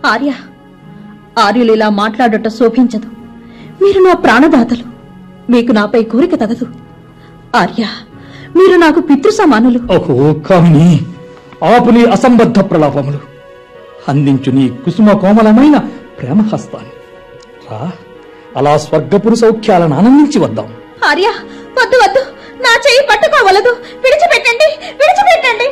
ఆర్య ఆర్యులు ఇలా మాట్లాడట శోభించదు మీరు నా ప్రాణదాతలు మీకు నాపై కోరిక తగదు ఆర్య మీరు నాకు పితృ సమానులు అహో కామిని ఆపు నీ అసంబద్ధ ప్రలాపములు అందించు నీ కుసుమ కోమలమైన ప్రేమ హస్తాన్ని రా అలా స్వర్గపురు సౌఖ్యాలను ఆనందించి వద్దాం ఆర్య వద్దు వద్దు నా చెయ్యి పట్టుకోవలదు విడిచిపెట్టండి విడిచిపెట్టండి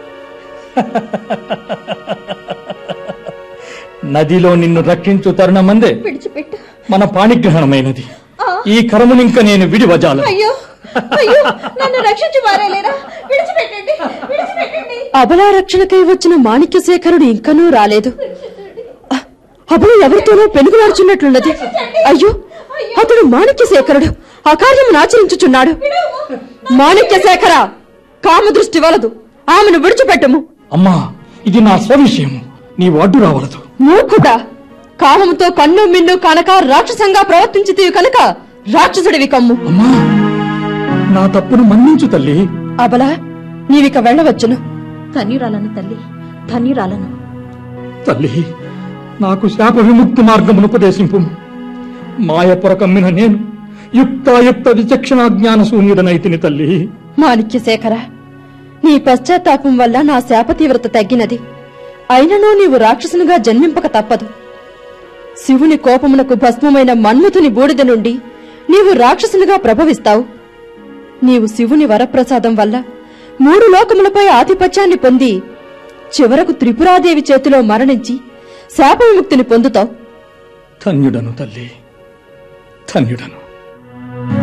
నదిలో నిన్ను రక్షించు తరుణమందే విడిచిపెట్టు మన పాణిగ్రహణమైనది ఆ. ఈ కరమునింక నేను విడివజాల అయ్యో అయ్యో నన్ను రక్షించి వారేలేరా విడిచిపెట్టండి విడిచిపెట్టండి అబలా రక్షణకై వచ్చిన మాణిక్యశేఖరుడు ఇంకనూ రాలేదు అ- అబల ఎవరితోనో పెనుగులాడుచున్నట్లున్నది అయ్యో అతడు మాణిక్యశేఖరుడు అకార్యమును ఆచరించుచున్నాడు మాణిక్యశేఖర కామదృష్టి వలదు ఆమెను విడిచిపెట్టము అమ్మా ఇది నా స్వవిషయము నీవు అడ్డు రావలదు మూర్ఖుడా కామముతో కన్ను మిన్ను కనుక రాక్షసంగా ప్రవర్తించితివి కనుక రాక్షసుడివి కమ్ము అమ్మా నా తప్పును మన్నించు తల్లి అబల నీవిక వెళ్ళవచ్చును ధన్యురాలను తల్లి ధన్యురాలను తల్లి నాకు శాప విముక్తి మార్గమును ఉపదేశింపు మాయ పొరకమ్మిన నేను యుక్తాయుక్త విచక్షణ జ్ఞాన శూన్యుడనైతిని తల్లి మాణిక్యశేఖర నీ పశ్చాత్తాపం వల్ల నా శాప తీవ్రత తగ్గినది అయినను నీవు రాక్షసునిగా జన్మింపక తప్పదు శివుని కోపమునకు భస్మమైన మన్మథుని బూడిద నుండి నీవు రాక్షసునిగా ప్రభవిస్తావు నీవు శివుని వరప్రసాదం వల్ల మూడు లోకములపై ఆధిపత్యాన్ని పొంది చివరకు త్రిపురాదేవి చేతిలో మరణించి శాప విముక్తిని పొందుతావు ధన్యుడను తల్లి ధన్యుడను